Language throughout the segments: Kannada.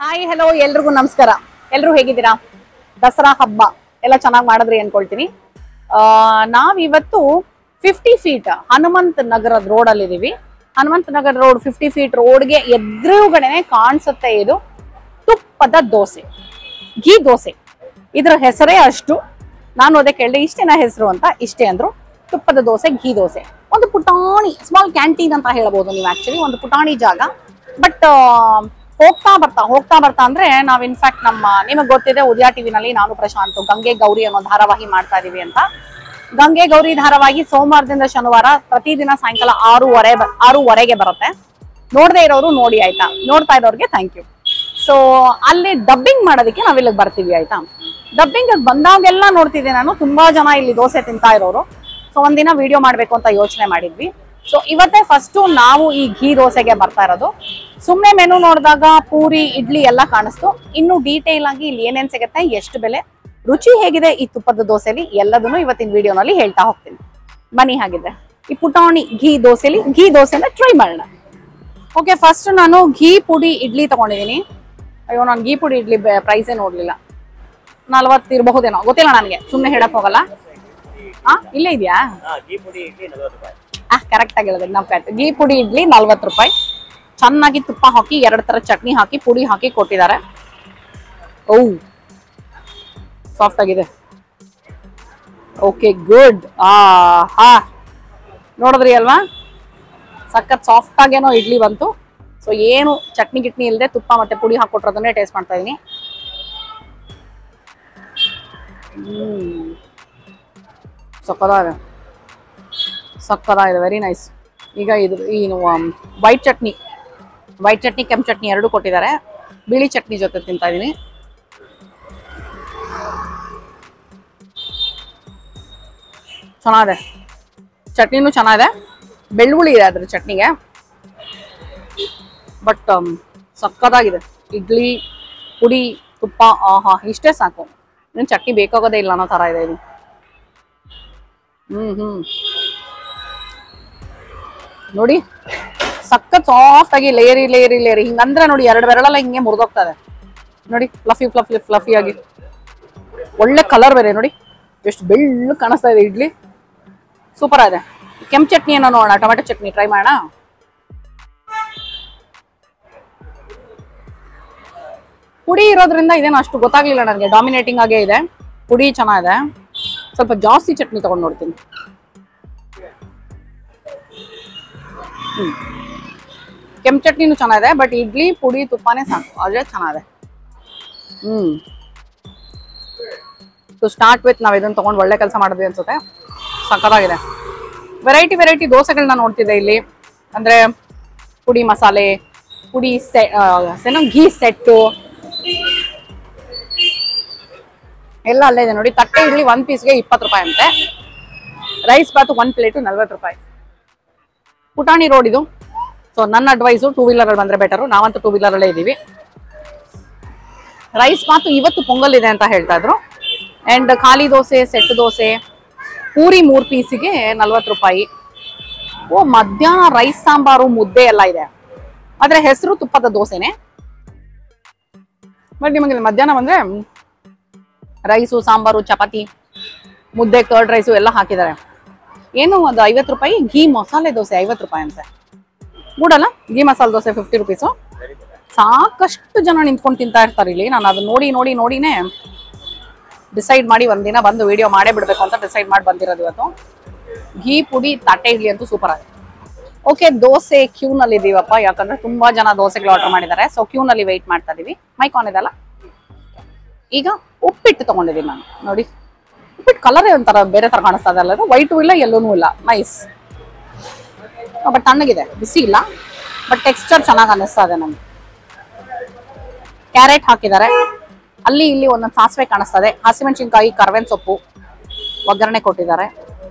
ಹಾಯ್ ಹಲೋ ಎಲ್ರಿಗೂ ನಮಸ್ಕಾರ ಎಲ್ರು ಹೇಗಿದ್ದೀರಾ ದಸರಾ ಹಬ್ಬ ಎಲ್ಲ ಚೆನ್ನಾಗಿ ಮಾಡಿದ್ರಿ ಅನ್ಕೊಳ್ತೀನಿ ಆ, ನಾವಿವತ್ತು ಫಿಫ್ಟಿ ಫೀಟ್ ಹನುಮಂತ್ ನಗರದ ರೋಡ್ ಅಲ್ಲಿ ಇದೀವಿ Hanumantha Nagara road fifty feet ರೋಡ್ಗೆ ಎದುರುಗಡೆನೆ ಕಾಣಿಸುತ್ತೆ ಇದು ತುಪ್ಪದ ದೋಸೆ ಘೀ ದೋಸೆ ಇದ್ರ ಹೆಸರೇ ಅಷ್ಟು ನಾನು ಅದೇ ಕೇಳಿದೆ ಇಷ್ಟೇನ ಹೆಸರು ಅಂತ ಇಷ್ಟೇ ಅಂದ್ರು ತುಪ್ಪದ ದೋಸೆ ಘೀ ದೋಸೆ ಒಂದು ಪುಟಾಣಿ ಸ್ಮಾಲ್ ಕ್ಯಾಂಟೀನ್ ಅಂತ ಹೇಳ್ಬೋದು ನೀವು ಆಕ್ಚುಲಿ ಒಂದು ಪುಟಾಣಿ ಜಾಗ ಬಟ್ ಹೋಗ್ತಾ ಬರ್ತಾ ಹೋಗ್ತಾ ಬರ್ತಾ ಅಂದ್ರೆ ನಾವ್ ಇನ್ಫ್ಯಾಕ್ಟ್ ನಮ್ಮ ನಿಮಗೆ ಗೊತ್ತಿದೆ ಉದಯ ಟಿವಿನಲ್ಲಿ ನಾನು ಪ್ರಶಾಂತ್ ಗಂಗೆ ಗೌರಿ ಅನ್ನೋ ಧಾರಾವಾಹಿ ಮಾಡ್ತಾ ಇದೀವಿ ಅಂತ ಗಂಗೆ ಗೌರಿ ಧಾರಾವಾಹಿ ಸೋಮವಾರದಿಂದ ಶನಿವಾರ ಪ್ರತಿದಿನ ಸಾಯಂಕಾಲ ಆರೂವರೆ ಬ- ಆರೂವರೆಗೆ ಬರುತ್ತೆ ನೋಡದೇ ಇರೋರು ನೋಡಿ ಆಯ್ತಾ ನೋಡ್ತಾ ಇರೋರಿಗೆ ಥ್ಯಾಂಕ್ ಯು ಸೊ ಅಲ್ಲಿ ಡಬ್ಬಿಂಗ್ ಮಾಡೋದಕ್ಕೆ ನಾವ್ ಇಲ್ಲಿಗೆ ಬರ್ತೀವಿ ಆಯ್ತಾ ಡಬ್ಬಿಂಗ್ ಬಂದಾಗೆಲ್ಲ ನೋಡ್ತಿದ್ದೆ ನಾನು ತುಂಬಾ ಜನ ಇಲ್ಲಿ ದೋಸೆ ತಿಂತಾ ಇರೋರು ಸೊ ಒಂದಿನ ವಿಡಿಯೋ ಮಾಡ್ಬೇಕು ಅಂತ ಯೋಚನೆ ಮಾಡಿದ್ವಿ ಸೊ ಇವತ್ತೇ ಫಸ್ಟ್ ನಾವು ಈ ಘೀ ದೋಸೆಗೆ ಬರ್ತಾ ಇರೋದು ಸುಮ್ಮನೆ ಮೆನು ನೋಡಿದಾಗ ಪೂರಿ ಇಡ್ಲಿ ಎಲ್ಲ ಕಾಣಿಸ್ತು ಇನ್ನು ಡೀಟೇಲ್ ಆಗಿ ಇಲ್ಲಿ ಏನೇನ್ ಸಿಗುತ್ತೆ ಎಷ್ಟು ಬೆಲೆ ರುಚಿ ಹೇಗಿದೆ ಈ ತುಪ್ಪದ ದೋಸೆಲಿ ಎಲ್ಲದನ್ನು ಇವತ್ತಿನ ವಿಡಿಯೋನಲ್ಲಿ ಹೇಳ್ತಾ ಹೋಗ್ತೀನಿ ಬನ್ನಿ ಹಾಗಿದ್ರೆ ಈ ಪುಟಾಣಿ ಘೀ ದೋಸೆಲಿ ಘೀ ದೋಸೆನ ಟ್ರೈ ಮಾಡೋಣ ಓಕೆ ಫಸ್ಟ್ ನಾನು ಘೀ ಪುಡಿ ಇಡ್ಲಿ ತಗೊಂಡಿದ್ದೀನಿ ಅಯ್ಯೋ ನಾನು ಘೀ ಪುಡಿ ಇಡ್ಲಿ ಪ್ರೈಸೇ ನೋಡ್ಲಿಲ್ಲ ನಲ್ವತ್ತು ಇರಬಹುದೇನೋ ಗೊತ್ತಿಲ್ಲ ನನಗೆ ಸುಮ್ಮನೆ ಹೇಳಕ್ ಹೋಗಲ್ಲ ಹಾ ಇಲ್ಲೇ ಇದೆಯಾ ಹಾ ಘೀ ಪುಡಿ ಇಡ್ಲಿ ನಲವತ್ತು ರೂಪಾಯಿ ಆ ಕರೆಕ್ಟ್ ಆಗಿ ಹೇಳಿದ್ರೆ ನಾವು ಕರೆಕ್ಟ್ ಘೀ ಪುಡಿ ಇಡ್ಲಿ ನಲ್ವತ್ತು ರೂಪಾಯಿ ಚೆನ್ನಾಗಿ ತುಪ್ಪ ಹಾಕಿ ಎರಡು ತರ ಚಟ್ನಿ ಹಾಕಿ ಪುಡಿ ಹಾಕಿ ಕೊಟ್ಟಿದ್ದಾರೆ ಓ ಸಾಫ್ಟ್ ಆಗಿದೆ ಓಕೆ ಗುಡ್ ಆ ಹಾ ನೋಡಿದ್ರಿ ಅಲ್ವಾ ಸಖತ್ ಸಾಫ್ಟ್ ಆಗೇನೋ ಇಡ್ಲಿ ಬಂತು ಸೊ ಏನು ಚಟ್ನಿ ಗಿಟ್ನಿ ಇಲ್ಲದೆ ತುಪ್ಪ ಮತ್ತೆ ಪುಡಿ ಹಾಕೊಟ್ರದನ್ನೇ ಟೇಸ್ಟ್ ಮಾಡ್ತಾ ಇದೀನಿ ಹ್ಮ್ ಸಕ್ಕದಾಗಿದೆ ಸಕ್ಕದಾಗಿದೆ ವೆರಿ ನೈಸ್ ಈಗ ಇದು ಏನು ವೈಟ್ ಚಟ್ನಿ ವೈಟ್ ಚಟ್ನಿ ಕೆಂಪು ಚಟ್ನಿ ಎರಡು ಕೊಟ್ಟಿದ್ದಾರೆ ಬಿಳಿ ಚಟ್ನಿ ಜೊತೆ ತಿಂತಾ ಇದೀನಿ ಚೆನ್ನಾಗಿದೆ ಚಟ್ನಿನೂ ಚೆನ್ನಾಗಿದೆ ಬೆಳ್ಳುಳ್ಳಿ ಇದೆ ಅದ್ರ ಚಟ್ನಿಗೆ ಬಟ್ ಸಕ್ಕದಾಗಿದೆ ಇಡ್ಲಿ ಪುಡಿ ತುಪ್ಪ ಆಹಾ ಇಷ್ಟೇ ಸಾಕು ಇನ್ನು ಚಟ್ನಿ ಬೇಕಾಗೋದೇ ಇಲ್ಲ ಅನ್ನೋ ಥರ ಇದೆ ಇದು ಹ್ಮ್ ಹ್ಮ್ ನೋಡಿ ಸಖತ್ ಸಾಫ್ಟ್ ಆಗಿ ಲೇಯರಿ ಲೇಯರಿ ಲೇಯರಿ ಹಿಂಗಂದ್ರೆ ನೋಡಿ ಎರಡು ಬೆರಳೆಲ್ಲ ಹಿಂಗೆ ಮುರಿದೋಗ್ತದೆ ನೋಡಿ ಫ್ಲಫಿ ಫ್ಲಫಿ ಫ್ಲಫಿ ಆಗಿ ಒಳ್ಳೆ ಕಲರ್ ಬೇರೆ ನೋಡಿ ಎಷ್ಟು ಬೆಳ್ಳು ಕಾಣಿಸ್ತಾ ಇದೆ ಇಡ್ಲಿ ಸೂಪರ್ ಆಗಿದೆ ಕೆಂಪು ಚಟ್ನಿ ಏನೋ ನೋಡೋಣ ಟೊಮೆಟೊ ಚಟ್ನಿ ಟ್ರೈ ಮಾಡೋಣ ಪುಡಿ ಇರೋದ್ರಿಂದ ಇದೇನು ಅಷ್ಟು ಗೊತ್ತಾಗ್ಲಿಲ್ಲ ನನಗೆ ಡಾಮಿನೇಟಿಂಗ್ ಆಗೇ ಇದೆ ಪುಡಿ ಚೆನ್ನಾಗಿದೆ ಸ್ವಲ್ಪ ಜಾಸ್ತಿ ಚಟ್ನಿ ತಗೊಂಡು ನೋಡ್ತೀನಿ ಹ್ಮ್. ಕೆಂಪು ಚಟ್ನಿನೂ ಚೆನ್ನಾಗಿದೆ ಬಟ್ ಇಡ್ಲಿ ಪುಡಿ ತುಪ್ಪನೇ ಸಾಕು ಅದೇ ಚೆನ್ನಾಗಿದೆ ಹ್ಮ್ ಟು ಸ್ಟಾರ್ಟ್ ವಿತ್ ನಾವು ಇದನ್ನ ತಗೊಂಡು ಒಳ್ಳೆ ಕೆಲಸ ಮಾಡಿದ್ವಿ ಅನ್ಸುತ್ತೆ ಸಕ್ಕತ್ತಾಗಿದೆ ವೆರೈಟಿ ವೆರೈಟಿ ದೋಸೆಗಳನ್ನ ನೋಡ್ತಿದ್ದೆ ಇಲ್ಲಿ ಅಂದ್ರೆ ಪುಡಿ ಮಸಾಲೆ ಪುಡಿ ಸೆ ಆ, ಏನೋ ಘೀ ಸೆಟ್ಟು ಎಲ್ಲ ಅಲ್ಲೇ ಇದೆ ನೋಡಿ ತಟ್ಟೆ ಇಡ್ಲಿ ಒಂದ್ ಪೀಸ್ಗೆ ಇಪ್ಪತ್ತು ರೂಪಾಯಿ ಅಂತೆ ರೈಸ್ ಬಾತು ಒಂದ್ ಪ್ಲೇಟು ನಲ್ವತ್ತು ರೂಪಾಯಿ ಪುಟಾಣಿ ರೋಡ್ ಇದು ಸೊ ನನ್ನ ಅಡ್ವೈಸು ಟೂ ವೀಲರ್ ಅಲ್ಲಿ ಬಂದ್ರೆ ಬೆಟರು ನಾವಂತೂ ಟೂ ವೀಲರ್ ಅಲ್ಲೇ ಇದೀವಿ ರೈಸ್ ಮಾತು ಇವತ್ತು ಪೊಂಗಲ್ ಇದೆ ಅಂತ ಹೇಳ್ತಾ ಇದ್ರು ಅಂಡ್ ಖಾಲಿ ದೋಸೆ ಸೆಟ್ ದೋಸೆ ಪೂರಿ ಮೂರ್ ಪೀಸಿಗೆ ನಲ್ವತ್ತು ರೂಪಾಯಿ ಓ ಮಧ್ಯಾಹ್ನ ರೈಸ್ ಸಾಂಬಾರು ಮುದ್ದೆ ಎಲ್ಲ ಇದೆ ಆದ್ರೆ ಹೆಸರು ತುಪ್ಪದ ದೋಸೆನೆ ಬಟ್ ನಿಮಗೆ ಇಲ್ಲಿ ಮಧ್ಯಾಹ್ನ ಬಂದ್ರೆ ರೈಸು ಸಾಂಬಾರು ಚಪಾತಿ ಮುದ್ದೆ ಕರ್ಡ್ ರೈಸು ಎಲ್ಲ ಹಾಕಿದ್ದಾರೆ ಏನು ಒಂದು ಐವತ್ತು ರೂಪಾಯಿ ಘೀ ಮಸಾಲೆ ದೋಸೆ ಐವತ್ತು ರೂಪಾಯಿ ಅಂತೆ ಮೂಡಲ್ಲ ಘೀ ಮಸಾಲೆ ದೋಸೆ ಫಿಫ್ಟಿ ರುಪೀಸು ಸಾಕಷ್ಟು ಜನ ನಿಂತ್ಕೊಂಡು ತಿಂತಾ ಇರ್ತಾರೆ ಇಲ್ಲಿ ನಾನು ಅದನ್ನ ನೋಡಿ ನೋಡಿ ನೋಡಿನೇ ಡಿಸೈಡ್ ಮಾಡಿ ಒಂದಿನ ಬಂದು ವಿಡಿಯೋ ಮಾಡೇ ಬಿಡ್ಬೇಕು ಅಂತ ಡಿಸೈಡ್ ಮಾಡಿ ಬಂದಿರೋದು ಇವತ್ತು ಘೀ ಪುಡಿ ತಟ್ಟೆ ಇಡ್ಲಿ ಅಂತೂ ಸೂಪರ್ ಆಗಿದೆ ಓಕೆ ದೋಸೆ ಕ್ಯೂನಲ್ಲಿ ಇದೀವಪ್ಪ ಯಾಕಂದ್ರೆ ತುಂಬಾ ಜನ ದೋಸೆಗಳು ಆರ್ಡರ್ ಮಾಡಿದ್ದಾರೆ ಸೊ ಕ್ಯೂನಲ್ಲಿ ವೆಯ್ಟ್ ಮಾಡ್ತಾ ಇದೀವಿ ಮೈಕ್ ಆನ್ ಇದಲ್ಲ ಈಗ ಉಪ್ಪಿಟ್ಟು ತಗೊಂಡಿದ್ದೀನಿ ನಾನು ನೋಡಿ ಉಪ್ಪಿಟ್ಟು ಕಲರೇ ಒಂಥರ ಬೇರೆ ತರ ಕಾಣಿಸ್ತಾ ಇದೆ ಅಲ್ಲ ವೈಟು ಇಲ್ಲ ಎಲ್ಲೂ ಇಲ್ಲ ನೈಸ್ ಬಟ್ ತಣ್ಣಗಿದೆ ಬಿಸಿ ಇಲ್ಲ ಬಟ್ ಟೆಕ್ಸ್ಚರ್ ಚೆನ್ನಾಗಿ ಅನ್ನಿಸ್ತಾ ಇದೆ ನಮ್ಗೆ ಕ್ಯಾರೆಟ್ ಹಾಕಿದ್ದಾರೆ ಅಲ್ಲಿ ಇಲ್ಲಿ ಒಂದೊಂದು ಸಾಸಿವೆ ಕಾಣಿಸ್ತದೆ ಹಸಿಮೆಣಸಿನ್ಕಾಯಿ ಕರ್ಬೇವಿನ ಸೊಪ್ಪು ಒಗ್ಗರಣೆ ಕೊಟ್ಟಿದ್ದಾರೆ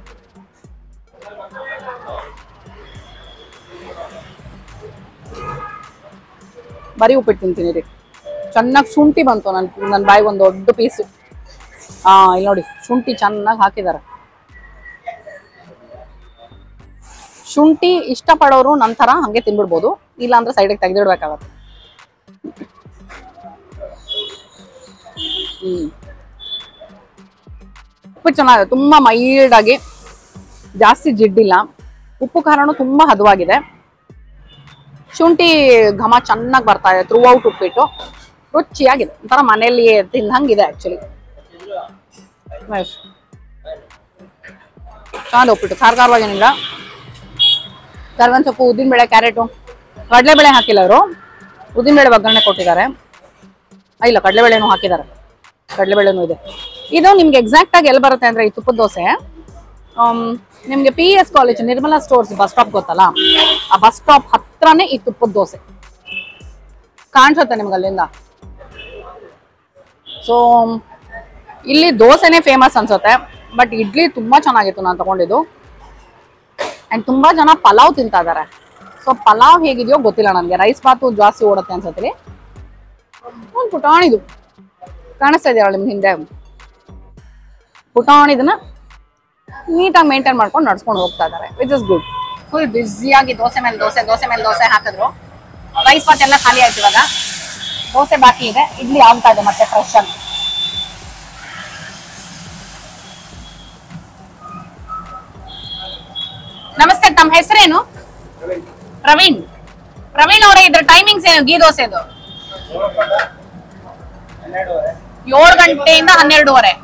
ಬರೀ ಉಪ್ಪಿಟ್ಟು ತಿಂತೀನಿ ರೀ ಚೆನ್ನಾಗಿ ಶುಂಠಿ ಬಂತು ನನ್ ನನ್ನ ಬಾಯಿಗೆ ಒಂದು ದೊಡ್ಡ ಪೀಸು ಹಾ ಇಲ್ಲಿ ನೋಡಿ ಶುಂಠಿ ಚೆನ್ನಾಗಿ ಹಾಕಿದ್ದಾರೆ ಶುಂಠಿ ಇಷ್ಟಪಡೋರು ನಂತರ ಹಂಗೆ ತಿನ್ಬಿಡ್ಬೋದು ಇಲ್ಲ ಅಂದ್ರೆ ಸೈಡಿಗೆ ತೆಗೆದಿಡ್ಬೇಕಾಗತ್ತೆ ಹ್ಮ್ ಉಪ್ಪು ಚೆನ್ನಾಗಿದೆ ತುಂಬಾ ಮೈಲ್ಡ್ ಆಗಿ ಜಾಸ್ತಿ ಜಿಡ್ಡಿಲ್ಲ ಉಪ್ಪು ಖಾರನು ತುಂಬಾ ಹದವಾಗಿದೆ ಶುಂಠಿ ಘಮ ಚೆನ್ನಾಗಿ ಬರ್ತಾ ಇದೆ ಥ್ರೂ ಔಟ್ ಉಪ್ಪಿಟ್ಟು ರುಚಿಯಾಗಿದೆ ಒಂಥರ ಮನೆಯಲ್ಲಿ ತಿಂದಂಗಿದೆ ಆಕ್ಚುಲಿ ಚೆನ್ನಾಗಿ ಉಪ್ಪಿಟ್ಟು ಖಾರ ಖಾರವಾಗೇನಿಲ್ಲ ಕರ್ವನ್ ಸೊಪ್ಪು ಉದ್ದಿನಬೇಳೆ ಕ್ಯಾರೆಟು ಕಡಲೆಬೇಳೆ ಹಾಕಿಲ್ಲ ಅವರು ಉದ್ದಿನಬೇಳೆ ಒಗ್ಗರಣೆ ಕೊಟ್ಟಿದ್ದಾರೆ ಆ, ಇಲ್ಲ ಕಡಲೆಬೇಳೆನೂ ಹಾಕಿದ್ದಾರೆ ಕಡಲೆಬೇಳೆನೂ ಇದೆ ಇದು ನಿಮ್ಗೆ ಎಕ್ಸಾಕ್ಟ್ ಆಗಿ ಎಲ್ಲಿ ಬರುತ್ತೆ ಅಂದ್ರೆ ಈ ತುಪ್ಪದ ದೋಸೆ ಆಮ್, ನಿಮ್ಗೆ P S college Nirmala stores bus stop ಗೊತ್ತಲ್ಲ ಆ ಬಸ್ ಸ್ಟಾಪ್ ಹತ್ರನೇ ಈ ತುಪ್ಪದ ದೋಸೆ ಕಾಣಿಸುತ್ತೆ ನಿಮ್ಗೆ ಅಲ್ಲಿಂದ ಸೊ ಇಲ್ಲಿ ದೋಸೆನೇ ಫೇಮಸ್ ಅನ್ಸುತ್ತೆ ಬಟ್ ಇಡ್ಲಿ ತುಂಬಾ ಚೆನ್ನಾಗಿತ್ತು ನಾನು ತಗೊಂಡಿದ್ದು ಅಂಡ್ ತುಂಬಾ ಜನ ಪಲಾವ್ ತಿಂತಾ ಇದಾರೆ ಸೊ ಪಲಾವ್ ಹೇಗಿದೆಯೋ ಗೊತ್ತಿಲ್ಲ ನನಗೆ ರೈಸ್ ಬಾತು ಜಾಸ್ತಿ ಓಡುತ್ತೆ ಅನ್ಸತ್ರಿ ಒಂದು ಪುಟಾಣಿದು ಕಾಣಿಸ್ತಾ ಇದೆಯಲ್ಲ ನಿಮ್ ಹಿಂದೆ ಪುಟಾಣಿದನ್ನ ನೀಟಾಗಿ ಮೇಂಟೈನ್ ಮಾಡ್ಕೊಂಡು ನಡ್ಸ್ಕೊಂಡು ಹೋಗ್ತಾ ಇದಾರೆ ವಿಚ್ ಇಸ್ ಗುಡ್ ಫುಲ್ ಬ್ಯುಸಿಯಾಗಿ ದೋಸೆ ಮೇಲೆ ದೋಸೆ ದೋಸೆ ಮೇಲೆ ದೋಸೆ ಹಾಕಿದ್ರು ರೈಸ್ ಬಾತ್ ಎಲ್ಲ ಖಾಲಿ ಆಯ್ತು ಇವಾಗ ದೋಸೆ ಬಾಕಿ ಇದೆ ಇಡ್ಲಿ ಆಗ್ತಾ ಇದೆ ಮತ್ತೆ ಫ್ರೆಶ್ ಆಗಿ ನಮಸ್ತೆ ತಮ್ಮ ಹೆಸರೇನು ಪ್ರವೀಣ್ ಪ್ರವೀಣ್ ಅವರೇ ಇದ್ರ ಟೈಮಿಂಗ್ಸ್ ಏನು ಗೀ ದೋಸೆದು ಏಳು ಗಂಟೆಯಿಂದ ಹನ್ನೆರಡೂವರೆ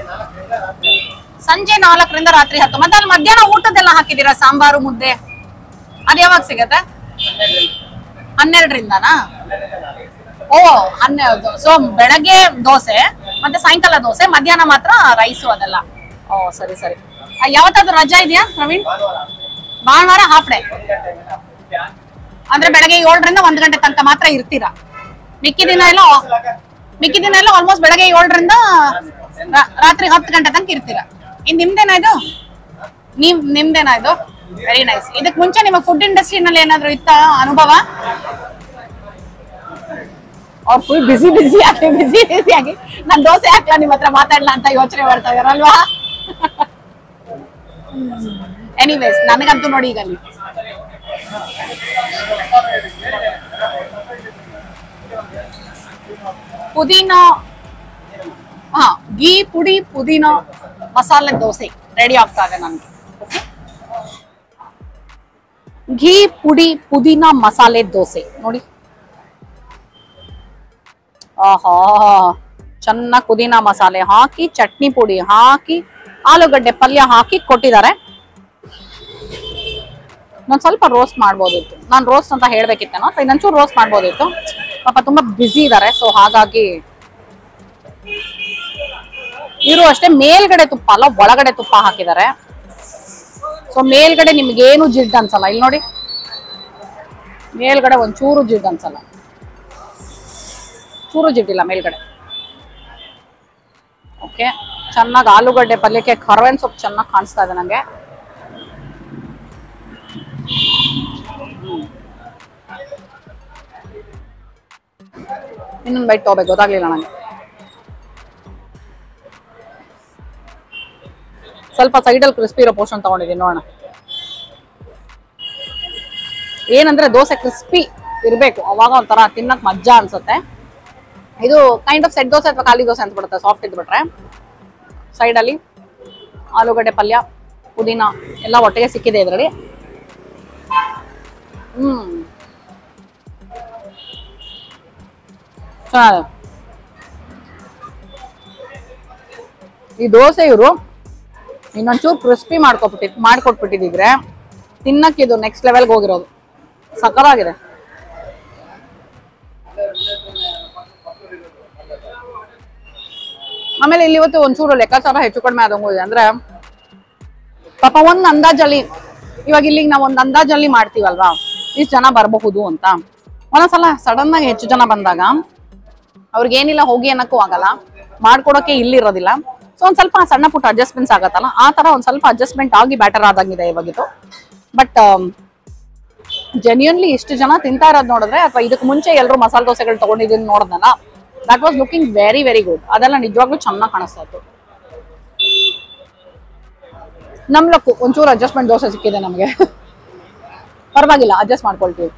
ಸಂಜೆ ನಾಲ್ಕರಿಂದ ರಾತ್ರಿ ಹತ್ತು ಮತ್ತೆ ಅಲ್ಲಿ ಮಧ್ಯಾಹ್ನ ಊಟದೆಲ್ಲ ಹಾಕಿದೀರಾ ಸಾಂಬಾರು ಮುದ್ದೆ ಅದ್ ಯಾವಾಗ ಸಿಗತ್ತೆ ಹನ್ನೆರಡರಿಂದನಾ ಓ ಹನ್ನೆರಡು ಸೊ ಬೆಳಗ್ಗೆ ದೋಸೆ ಮತ್ತೆ ಸಾಯಂಕಾಲ ದೋಸೆ ಮಧ್ಯಾಹ್ನ ಮಾತ್ರ ರೈಸು ಅದೆಲ್ಲ ಓ ಸರಿ ಸರಿ ಆ, ಯಾವತ್ತಾದ್ರೂ ರಜಾ ಇದೆಯಾ ಪ್ರವೀಣ್ ಭಾನುವಾರ ಹಾಫ್ ಡೇ ಅಂದ್ರೆ ಬೆಳಗ್ಗೆ ಏಳರಿಂದ ಒಂದ್ ಗಂಟೆ ತನಕ ಮಾತ್ರ ಇರ್ತೀರಾ ಮಿಕ್ಕಿ ದಿನ ಎಲ್ಲ ಮಿಕ್ಕಿ ದಿನ ಎಲ್ಲ ಆಲ್ಮೋಸ್ಟ್ ಬೆಳಗ್ಗೆ ಏಳರಿಂದ ರಾತ್ರಿ ಹತ್ತು ಗಂಟೆ ತನಕ ಇರ್ತೀರಾ ಇನ್ ನಿಮ್ದೇನಾ ಇದು ನೀವ್ ನಿಮ್ದೇನಾ ಇದು ವೆರಿ ನೈಸ್ ಇದಕ್ ಮುಂಚೆ ನಿಮಗೆ ಫುಡ್ ಇಂಡಸ್ಟ್ರಿನಲ್ಲಿ ಏನಾದ್ರು ಇತ್ತ ಅನುಭವ ಅವ್ರು ಫುಲ್ ಬಿಸಿ ಬಿಸಿ ಆಗಿ ಬಿಸಿ ಬಿಸಿ ಆಗಿ ನಾನ್ ದೋಸೆ ಹಾಕ್ಲಾ ನಿಮ್ ಹತ್ರ ಮಾತಾಡ್ಲಾ ಅಂತ ಯೋಚನೆ ಮಾಡ್ತಾ ಇದಾರಲ್ವಾ ಎನಿವೇಸ್ ನನಗಂತೂ ನೋಡಿ ಈಗ ಅಲ್ಲಿ ಪುದೀನ ಹಾ ಗೀ ಪುಡಿ ಪುದೀನ ಮಸಾಲೆ ದೋಸೆ ರೆಡಿ ಆಗ್ತಾ ಇದೆ ನನ್ಗೆ ಘೀ ಪುಡಿ ಪುದೀನ ಮಸಾಲೆ ದೋಸೆ ನೋಡಿ ಆಹಾ ಚೆನ್ನಾಗಿ ಪುದೀನ ಮಸಾಲೆ ಹಾಕಿ ಚಟ್ನಿ ಪುಡಿ ಹಾಕಿ ಆಲೂಗಡ್ಡೆ ಪಲ್ಯ ಹಾಕಿ ಕೊಟ್ಟಿದ್ದಾರೆ ನಾನು ಸ್ವಲ್ಪ ರೋಸ್ಟ್ ಮಾಡ್ಬೋದಿತ್ತು ನಾನು ರೋಸ್ಟ್ ಅಂತ ಹೇಳ್ಬೇಕಿತ್ತೇನೋ ಸೊ ಇನ್ನೊಂಚೂರು ರೋಸ್ಟ್ ಮಾಡ್ಬೋದಿತ್ತು ಪಾಪ ತುಂಬಾ ಬ್ಯುಸಿ ಇದ್ದಾರೆ ಸೊ ಹಾಗಾಗಿ ಇವರು ಅಷ್ಟೇ ಮೇಲ್ಗಡೆ ತುಪ್ಪ ಅಲ್ಲ ಒಳಗಡೆ ತುಪ್ಪ ಹಾಕಿದ್ದಾರೆ ಸೊ ಮೇಲ್ಗಡೆ ನಿಮ್ಗೇನು ಜಿಡ್ ಅನ್ಸಲ್ಲ ಇಲ್ಲಿ ನೋಡಿ ಮೇಲ್ಗಡೆ ಒಂಚೂರು ಜಿಡ್ ಅನ್ಸಲ್ಲ ಚೂರು ಜಿಡ್ಡಿಲ್ಲ ಮೇಲ್ಗಡೆ ಓಕೆ ಚೆನ್ನಾಗಿ ಆಲೂಗಡ್ಡೆ ಪಲ್ಯಕ್ಕೆ ಕರ್ಬೇವಿನ ಸೊಪ್ಪು ಚೆನ್ನಾಗಿ ಕಾಣಿಸ್ತಾ ಇದೆ ನಂಗೆ ಇನ್ನೊಂದು ಬೈಟ್ ತಗೋಬೇಕು ಗೊತ್ತಾಗ್ಲಿಲ್ಲ ನಂಗೆ ಸ್ವಲ್ಪ ಸೈಡಲ್ಲಿ ಕ್ರಿಸ್ಪಿ ಇರೋ ಪೋರ್ಷನ್ ತಗೊಂಡಿದ್ದೀನಿ ನೋಡೋಣ ಏನಂದ್ರೆ ದೋಸೆ ಕ್ರಿಸ್ಪಿ ಇರಬೇಕು ಅವಾಗ ಒಂಥರ ತಿನ್ನಕ್ ಮಜ್ಜಾ ಅನ್ಸುತ್ತೆ ಇದು ಕೈಂಡ್ ಆಫ್ ಸೆಟ್ ದೋಸೆ ಅಥವಾ ಖಾಲಿ ದೋಸೆ ಅಂತ ಬಿಡುತ್ತೆ ಸಾಫ್ಟ್ ಇದ್ಬಿಟ್ರೆ ಸೈಡಲ್ಲಿ ಆಲೂಗಡ್ಡೆ ಪಲ್ಯ ಪುದೀನ ಎಲ್ಲ ಒಟ್ಟಿಗೆ ಸಿಕ್ಕಿದೆ ಇದರಲ್ಲಿ ಹ್ಮ್ ಚೆನ್ನಾಗಿದೆ ಈ ದೋಸೆ ಇವರು ಇನ್ನೊಂಚೂರು ಕ್ರಿಸ್ಪಿ ಮಾಡ್ಕೊಬಿಟ್ಟಿ ಮಾಡ್ಕೊಟ್ಬಿಟ್ಟಿದ್ರೆ ತಿನ್ನಕ್ಕೆ ಇದು ನೆಕ್ಸ್ಟ್ ಲೆವೆಲ್ಗೆ ಹೋಗಿರೋದು ಸಕ್ಕತ್ತಾಗಿದೆ ಆಮೇಲೆ ಇಲ್ಲಿ ಇವತ್ತು ಒಂಚೂರು ಲೆಕ್ಕಾಚಾರ ಹೆಚ್ಚು ಕಡಿಮೆ ಆದಂಗೂ ಇದೆ ಅಂದ್ರೆ ಪಾಪ ಒಂದ್ ಅಂದಾಜಲ್ಲಿ ಇವಾಗ ಇಲ್ಲಿಗೆ ನಾವು ಒಂದ್ ಅಂದಾಜಲ್ಲಿ ಮಾಡ್ತೀವಲ್ವಾ ಇಷ್ಟು ಜನ ಬರಬಹುದು ಅಂತ ಒಂದೊಂದ್ಸಲ ಸಡನ್ ಆಗಿ ಹೆಚ್ಚು ಜನ ಬಂದಾಗ ಅವ್ರಿಗೆ ಏನಿಲ್ಲ ಹೋಗಿ ಅನ್ನಕ್ಕೂ ಆಗಲ್ಲ ಮಾಡ್ಕೊಡೋಕೆ ಇಲ್ಲಿರೋದಿಲ್ಲ ಸೊ ಒಂದ್ ಸ್ವಲ್ಪ ಸಣ್ಣ ಪುಟ್ಟ ಅಡ್ಜಸ್ಟ್ಮೆಂಟ್ಸ್ ಆಗತ್ತಲ್ಲ ಆ ತರ ಒಂದ್ ಸ್ವಲ್ಪ ಅಡ್ಜಸ್ಟ್ಮೆಂಟ್ ಆಗಿ ಬ್ಯಾಟರ್ ಆದಂಗಿದೆ ಇವಾಗಿದು ಬಟ್ ಜೆನ್ಯೂನ್ಲಿ ಇಷ್ಟು ಜನ ತಿಂತಾ ಇರೋದು ನೋಡಿದ್ರೆ ಅಥವಾ ಇದಕ್ಕೆ ಮುಂಚೆ ಎಲ್ಲರೂ ಮಸಾಲೆ ದೋಸೆಗಳು ತಗೊಂಡಿದ್ದೀನಿ ನೋಡಿದ್ನಲ್ಲ that was looking very very good ಅದೆಲ್ಲ ನಿಜವಾಗ್ಲೂ ಚೆನ್ನಾಗಿ ಕಾಣಿಸ್ತಾ ಇತ್ತು ನಮ್ ಲಕ್ಕು ಒಂಚೂರು ಅಡ್ಜಸ್ಟ್ಮೆಂಟ್ ದೋಸೆ ಸಿಕ್ಕಿದೆ ನಮಗೆ ಪರವಾಗಿಲ್ಲ ಅಡ್ಜಸ್ಟ್ ಮಾಡ್ಕೊಳ್ತೀವಿ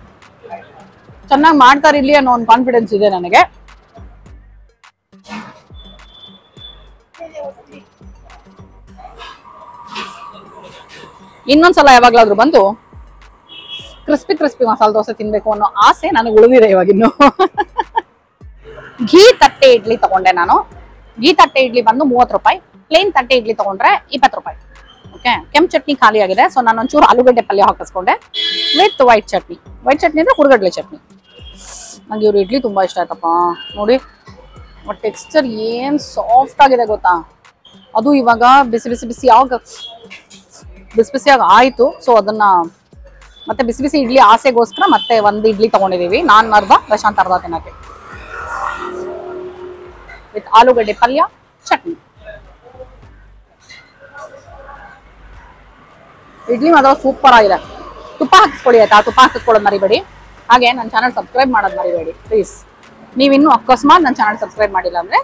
ಚೆನ್ನಾಗಿ ಮಾಡ್ತಾರೆ ಇಲ್ಲಿ ಅನ್ನೋ ಒಂದು ಕಾನ್ಫಿಡೆನ್ಸ್ ಇದೆ ನನಗೆ ಇನ್ನೊಂದ್ಸಲ ಯಾವಾಗ್ಲಾದ್ರೂ ಬಂದು ಕ್ರಿಸ್ಪಿ ಕ್ರಿಸ್ಪಿ ಮಸಾಲೆ ದೋಸೆ ತಿನ್ಬೇಕು ಅನ್ನೋ ಆಸೆ ನನಗೆ ಉಳಿದಿದೆ ಇವಾಗಿನ್ನು ಘೀ ತಟ್ಟೆ ಇಡ್ಲಿ ತಗೊಂಡೆ ನಾನು ಘೀ ತಟ್ಟೆ ಇಡ್ಲಿ ಬಂದು ಮೂವತ್ತು ರೂಪಾಯಿ ಪ್ಲೇನ್ ತಟ್ಟೆ ಇಡ್ಲಿ ತಗೊಂಡ್ರೆ ಇಪ್ಪತ್ತು ರೂಪಾಯಿ ಓಕೆ ಕೆಂಪು ಚಟ್ನಿ ಖಾಲಿ ಆಗಿದೆ ಸೊ ನಾನು ಒಂಚೂರು ಆಲೂಗಡ್ಡೆ ಪಲ್ಯ ಹಾಕಿಸ್ಕೊಂಡೆ with white chutney white chutney ಅಂದ್ರೆ ಹುರುಗಡ್ಲೆ ಚಟ್ನಿ ನಂಗೆ ಇವ್ರು ಇಡ್ಲಿ ತುಂಬಾ ಇಷ್ಟ ಆಯ್ತಪ್ಪ ನೋಡಿ ಟೆಕ್ಸ್ಚರ್ ಏನ್ ಸಾಫ್ಟ್ ಆಗಿದೆ ಗೊತ್ತಾ ಅದು ಇವಾಗ ಬಿಸಿ ಬಿಸಿ ಬಿಸಿ ಯಾವಾಗ ಬಿಸಿ ಬಿಸಿಯಾಗಿ ಆಯ್ತು ಸೊ ಅದನ್ನ ಮತ್ತೆ ಬಿಸಿ ಬಿಸಿ ಇಡ್ಲಿ ಆಸೆಗೋಸ್ಕರ ಮತ್ತೆ ಒಂದು ಇಡ್ಲಿ ತಗೊಂಡಿದೀವಿ ನಾನ್ ಅರ್ಧ ಪ್ರಶಾಂತ್ ಅರ್ಧ ತಿನ್ನಕ್ಕೆ ವಿತ್ ಆಲೂಗಡ್ಡೆ ಪಲ್ಯ ಚಟ್ನಿ ಇಡ್ಲಿ ಮಾತ್ರ ಸೂಪರ್ ಆಗಿದೆ ತುಪ್ಪ ಹಾಕಿಸ್ಕೊಳ್ಳಿ ಆಯ್ತಾ ತುಪ್ಪ ಹಾಕಿಸ್ಕೊಳ್ಳೋದು ಮರಿಬೇಡಿ ಹಾಗೆ ನನ್ನ ಚಾನಲ್ ಸಬ್ಸ್ಕ್ರೈಬ್ ಮಾಡೋದು ಮರಿಬೇಡಿ ಪ್ಲೀಸ್ ನೀವಿನ್ನೂ ಅಕಸ್ಮಾತ್ ನನ್ನ ಚಾನಲ್ ಸಬ್ಸ್ಕ್ರೈಬ್ ಮಾಡಿಲ್ಲ ಅಂದ್ರೆ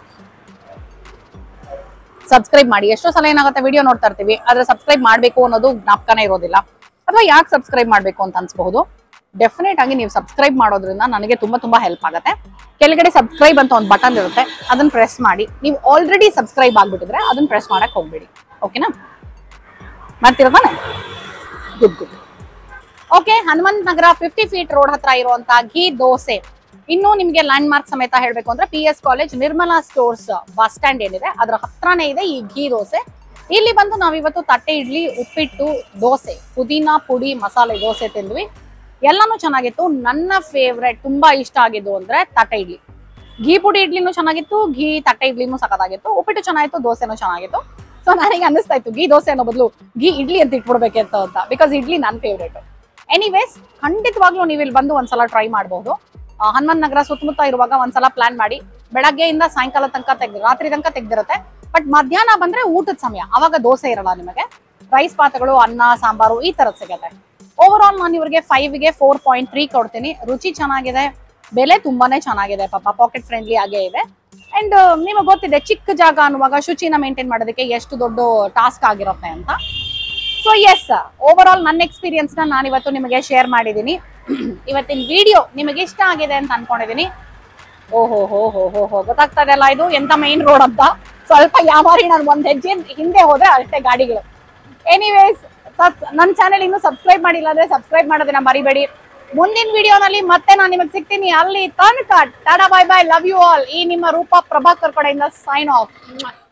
ಸಬ್ಸ್ಕ್ರೈಬ್ ಮಾಡಿ ಎಷ್ಟೋ ಸಲ ಏನಾಗುತ್ತೆ ವಿಡಿಯೋ ನೋಡ್ತಾ ಇರ್ತೀವಿ ಆದ್ರೆ ಸಬ್ಸ್ಕ್ರೈಬ್ ಮಾಡಬೇಕು ಅನ್ನೋದು ಜ್ಞಾಪಕನೇ ಇರೋದಿಲ್ಲ ಅಥವಾ ಯಾಕೆ ಸಬ್ಸ್ಕ್ರೈಬ್ ಮಾಡಬೇಕು ಅಂತ ಅನ್ಸ್ಬಹುದು ಡೆಫಿನೆಟ್ ಆಗಿ ನೀವು ಸಬ್ಸ್ಕ್ರೈಬ್ ಮಾಡೋದ್ರಿಂದ ನನಗೆ ತುಂಬಾ ತುಂಬಾ ಹೆಲ್ಪ್ ಆಗುತ್ತೆ ಕೆಳಗಡೆ ಸಬ್ಸ್ಕ್ರೈಬ್ ಅಂತ ಒಂದು ಬಟನ್ ಇರುತ್ತೆ ಅದನ್ನ ಪ್ರೆಸ್ ಮಾಡಿ ನೀವು ಆಲ್ರೆಡಿ ಸಬ್ಸ್ಕ್ರೈಬ್ ಆಗ್ಬಿಟ್ಟಿದ್ರೆ ಅದನ್ನ ಪ್ರೆಸ್ ಮಾಡಕ್ ಹೋಗ್ಬೇಡಿ ಓಕೆನಾ ಮಾಡ್ತೀರಾ ತಾನೆ good good okay Hanumantha Nagar fifty feet road ಹತ್ರ ಇರುವಂತ ಘೀ ದೋಸೆ ಇನ್ನು ನಿಮಗೆ ಲ್ಯಾಂಡ್ ಮಾರ್ಕ್ ಸಮೇತ ಹೇಳ್ಬೇಕು ಅಂದ್ರೆ P S college Nirmala stores bus stand ಏನಿದೆ ಅದರ ಹತ್ರನೇ ಇದೆ ಈ ಘೀ ದೋಸೆ ಇಲ್ಲಿ ಬಂದು ನಾವಿವತ್ತು ತಟ್ಟೆ ಇಡ್ಲಿ ಉಪ್ಪಿಟ್ಟು ದೋಸೆ ಪುದೀನಾ ಪುಡಿ ಮಸಾಲೆ ದೋಸೆ ತಿಂದ್ವಿ ಎಲ್ಲಾನು ಚೆನ್ನಾಗಿತ್ತು ನನ್ನ ಫೇವ್ರೆಟ್ ತುಂಬಾ ಇಷ್ಟ ಆಗಿದ್ದು ಅಂದ್ರೆ ತಟ್ಟೆ ಇಡ್ಲಿ ಘೀ ಪುಡಿ ಇಡ್ಲಿನೂ ಚೆನ್ನಾಗಿತ್ತು ಘೀ ತಟ್ಟೆ ಇಡ್ಲಿನೂ ಸಖತ್ತಾಗಿತ್ತು ಉಪ್ಪಿಟ್ಟು ಚೆನ್ನಾಗಿತ್ತು ದೋಸೆನೂ ಚೆನ್ನಾಗಿತ್ತು ಸೊ ನನಗೆ ಅನಿಸ್ತಾ ಇತ್ತು ಘೀ ದೋಸೆ ಅನ್ನೋ ಬದಲು ಘೀ ಇಡ್ಲಿ ಅಂತ ಇಟ್ಬಿಡ್ಬೇಕಿತ್ತು ಅಂತ ಬಿಕಾಸ್ ಇಡ್ಲಿ ನನ್ನ ಫೇವ್ರೇಟ್ ಎನಿವೇಸ್ ಖಂಡಿತವಾಗ್ಲೂ ನೀವು ಇಲ್ಲಿ ಬಂದು ಒಂದ್ಸಲ ಟ್ರೈ ಮಾಡಬಹುದು ಹನುಮಂತ ನಗರ ಸುತ್ತಮುತ್ತ ಇರುವಾಗ ಒಂದ್ಸಲ ಪ್ಲಾನ್ ಮಾಡಿ ಬೆಳಗ್ಗೆಯಿಂದ ಸಾಯಂಕಾಲ ತನಕ ತೆಗ್ದು ರಾತ್ರಿ ತನಕ ತೆಗ್ದಿರುತ್ತೆ ಬಟ್ ಮಧ್ಯಾಹ್ನ ಬಂದ್ರೆ ಊಟದ ಸಮಯ ಅವಾಗ ದೋಸೆ ಇರಲ್ಲ ನಿಮಗೆ ರೈಸ್ ಪಾತ್ರೆಗಳು ಅನ್ನ ಸಾಂಬಾರು ಈ ತರದ್ ಸಿಗುತ್ತೆ ಓವರ್ ಆಲ್ ನಾನು ಇವ್ರಿಗೆ ಫೈವ್ಗೆ ಫೋರ್ ಪಾಯಿಂಟ್ ತ್ರೀ ಕೊಡ್ತೀನಿ ರುಚಿ ಚೆನ್ನಾಗಿದೆ ಬೆಲೆ ತುಂಬಾನೇ ಚೆನ್ನಾಗಿದೆ ಪಾಪ ಪಾಕೆಟ್ ಫ್ರೆಂಡ್ಲಿ ಆಗೇ ಇದೆ ಅಂಡ್ ನಿಮಗೆ ಗೊತ್ತಿದೆ ಚಿಕ್ಕ ಜಾಗ ಅನ್ನುವಾಗ ಶುಚಿನ ಮೇಂಟೈನ್ ಮಾಡೋದಕ್ಕೆ ಎಷ್ಟು ದೊಡ್ಡ ಟಾಸ್ಕ್ ಆಗಿರುತ್ತೆ ಅಂತ ಸೊ ಎಸ್ ಓವರ್ ಆಲ್ ನನ್ನ ಎಕ್ಸ್ಪೀರಿಯನ್ಸ್ ನ ನಾನು ಇವತ್ತು ನಿಮಗೆ ಶೇರ್ ಮಾಡಿದ್ದೀನಿ ಇವತ್ತಿನ ವಿಡಿಯೋ ನಿಮಗೆ ಇಷ್ಟ ಆಗಿದೆ ಅಂತ ಅನ್ಕೊಂಡಿದ್ದೀನಿ ಓಹೋ ಹೋ ಹೋ ಹೋ ಹೋ ಗೊತ್ತಾಗ್ತಾ ಇದೆಯಲ್ಲ ಇದು ಎಂತ ಮೈನ್ ರೋಡ್ ಅಂತ ಸ್ವಲ್ಪ ಯಾವಾರಿ ನಾನು ಒಂದ್ ಹೆಜ್ಜೆ ಹಿಂದೆ ಹೋದ್ರೆ ಅಷ್ಟೇ ಗಾಡಿಗಳು ಎನಿವೇಸ್ ನನ್ನ ಚಾನೆಲ್ ಇನ್ನೂ ಸಬ್ಸ್ಕ್ರೈಬ್ ಮಾಡಿಲ್ಲ ಅಂದ್ರೆ ಸಬ್ಸ್ಕ್ರೈಬ್ ಮಾಡೋದನ್ನ ಮರಿಬೇಡಿ ಮುಂದಿನ ವಿಡಿಯೋನಲ್ಲಿ ಮತ್ತೆ ನಾನು ನಿಮಗೆ ಸಿಗ್ತೀನಿ ಅಲ್ಲಿ ತನಕ tata bye bye love you all ಈ ನಿಮ್ಮ ರೂಪ ಪ್ರಭಾಕರ್ ಕಡೆಯಿಂದ ಸೈನ್ ಆಫ್